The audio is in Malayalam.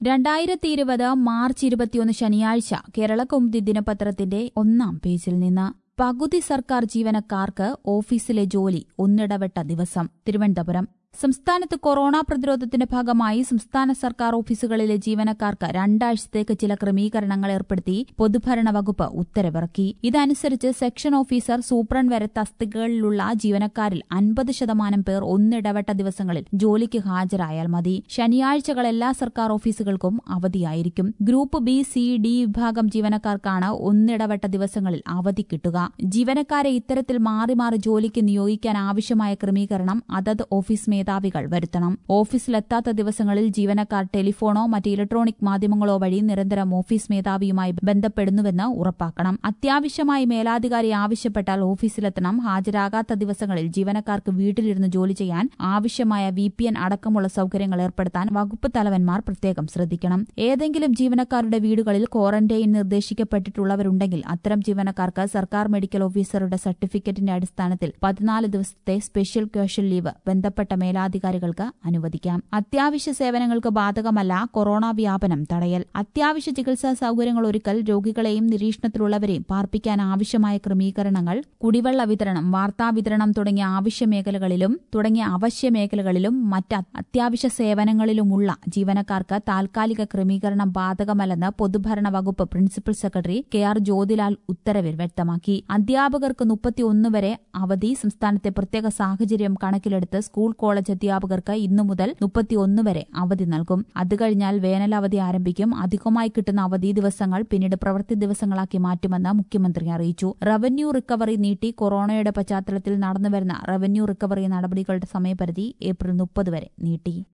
രണ്ടായിരത്തി ഇരുപത് മാർച്ച് ഇരുപത്തിയൊന്ന് ശനിയാഴ്ച കേരളകൗമുദി ദിനപത്രത്തിന്റെ ഒന്നാം പേജിൽ നിന്ന് പകുതി സർക്കാർ ജീവനക്കാർക്ക് ഓഫീസിലെ ജോലി ഒന്നിടവിട്ട ദിവസം തിരുവനന്തപുരം സംസ്ഥാനത്ത് കൊറോണ പ്രതിരോധത്തിന്റെ ഭാഗമായി സംസ്ഥാന സർക്കാർ ഓഫീസുകളിലെ ജീവനക്കാർക്ക് രണ്ടാഴ്ചത്തേക്ക് ചില ക്രമീകരണങ്ങൾ ഏർപ്പെടുത്തി പൊതുഭരണ വകുപ്പ് ഉത്തരവിറക്കി ഇതനുസരിച്ച് സെക്ഷൻ ഓഫീസർ സൂപ്രണ്ട് വരെ തസ്തികകളിലുള്ള ജീവനക്കാരിൽ അൻപത് ശതമാനം പേർ ഒന്നിടവട്ട ദിവസങ്ങളിൽ ജോലിക്ക് ഹാജരായാൽ മതി ശനിയാഴ്ചകൾ എല്ലാ സർക്കാർ ഓഫീസുകൾക്കും അവധിയായിരിക്കും ഗ്രൂപ്പ് ബി സി ഡി വിഭാഗം ജീവനക്കാർക്കാണ് ഒന്നിടവട്ട ദിവസങ്ങളിൽ അവധി കിട്ടുക ജീവനക്കാരെ ഇത്തരത്തിൽ മാറി മാറി ജോലിക്ക് നിയോഗിക്കാൻ ആവശ്യമായ ക്രമീകരണം അതത് ഓഫീസ് മേധാവികൾ വരുത്തണം ഓഫീസിലെത്താത്ത ദിവസങ്ങളിൽ ജീവനക്കാർ ടെലിഫോണോ മറ്റ് ഇലക്ട്രോണിക് മാധ്യമങ്ങളോ വഴി നിരന്തരം ഓഫീസ് മേധാവിയുമായി ബന്ധപ്പെടുന്നുവെന്ന് ഉറപ്പാക്കണം അത്യാവശ്യമായി മേലാധികാരി ആവശ്യപ്പെട്ടാൽ ഓഫീസിലെത്തണം ഹാജരാകാത്ത ദിവസങ്ങളിൽ ജീവനക്കാർക്ക് വീട്ടിലിരുന്ന് ജോലി ചെയ്യാൻ ആവശ്യമായ വി പി എൻ അടക്കമുള്ള സൌകര്യങ്ങൾ ഏർപ്പെടുത്താൻ വകുപ്പ് തലവന്മാർ പ്രത്യേകം ശ്രദ്ധിക്കണം ഏതെങ്കിലും ജീവനക്കാരുടെ വീടുകളിൽ ക്വാറന്റൈൻ നിർദ്ദേശിക്കപ്പെട്ടിട്ടുള്ളവരുണ്ടെങ്കിൽ അത്തരം ജീവനക്കാർക്ക് സർക്കാർ മെഡിക്കൽ ഓഫീസറുടെ സർട്ടിഫിക്കറ്റിന്റെ അടിസ്ഥാനത്തിൽ പതിനാല് ദിവസത്തെ സ്പെഷ്യൽ ക്യാഷ്വൽ ലീവ് ബന്ധപ്പെട്ട മേലാധികാരികൾക്ക് അനുവദിക്കാം അത്യാവശ്യ സേവനങ്ങൾക്ക് ബാധകമല്ല കൊറോണ വ്യാപനം തടയൽ അത്യാവശ്യ ചികിത്സാ സൌകര്യങ്ങൾ ഒരുക്കൽ രോഗികളെയും നിരീക്ഷണത്തിലുള്ളവരെയും പാർപ്പിക്കാൻ ആവശ്യമായ ക്രമീകരണങ്ങൾ കുടിവെള്ള വിതരണം വാർത്താ വിതരണം തുടങ്ങിയ ആവശ്യ മേഖലകളിലും തുടങ്ങിയ അവശ്യ മേഖലകളിലും മറ്റ് അത്യാവശ്യ സേവനങ്ങളിലുമുള്ള ജീവനക്കാർക്ക് താൽക്കാലിക ക്രമീകരണം ബാധകമല്ലെന്ന് പൊതുഭരണ വകുപ്പ് principal secretary K R Jyothilal ഉത്തരവിൽ വ്യക്തമാക്കി അധ്യാപകർക്ക് മുപ്പത്തിയൊന്ന് വരെ അവധി സംസ്ഥാനത്തെ പ്രത്യേക സാഹചര്യം കണക്കിലെടുത്ത് സ്കൂൾ കോളേജ് അധ്യാപകർക്ക് ഇന്നു മുതൽ മുപ്പത്തിയൊന്ന് വരെ അവധി നൽകും അത് കഴിഞ്ഞാൽ വേനലവധി ആരംഭിക്കും അധികമായി കിട്ടുന്ന അവധി ദിവസങ്ങൾ പിന്നീട് പ്രവൃത്തി ദിവസങ്ങളാക്കി മാറ്റുമെന്ന് മുഖ്യമന്ത്രി അറിയിച്ചു റവന്യൂ റിക്കവറി നീട്ടി കൊറോണയുടെ പശ്ചാത്തലത്തിൽ നടന്നുവരുന്ന റവന്യൂ റിക്കവറി നടപടികളുടെ സമയപരിധി ഏപ്രിൽ മുപ്പത് വരെ നീട്ടി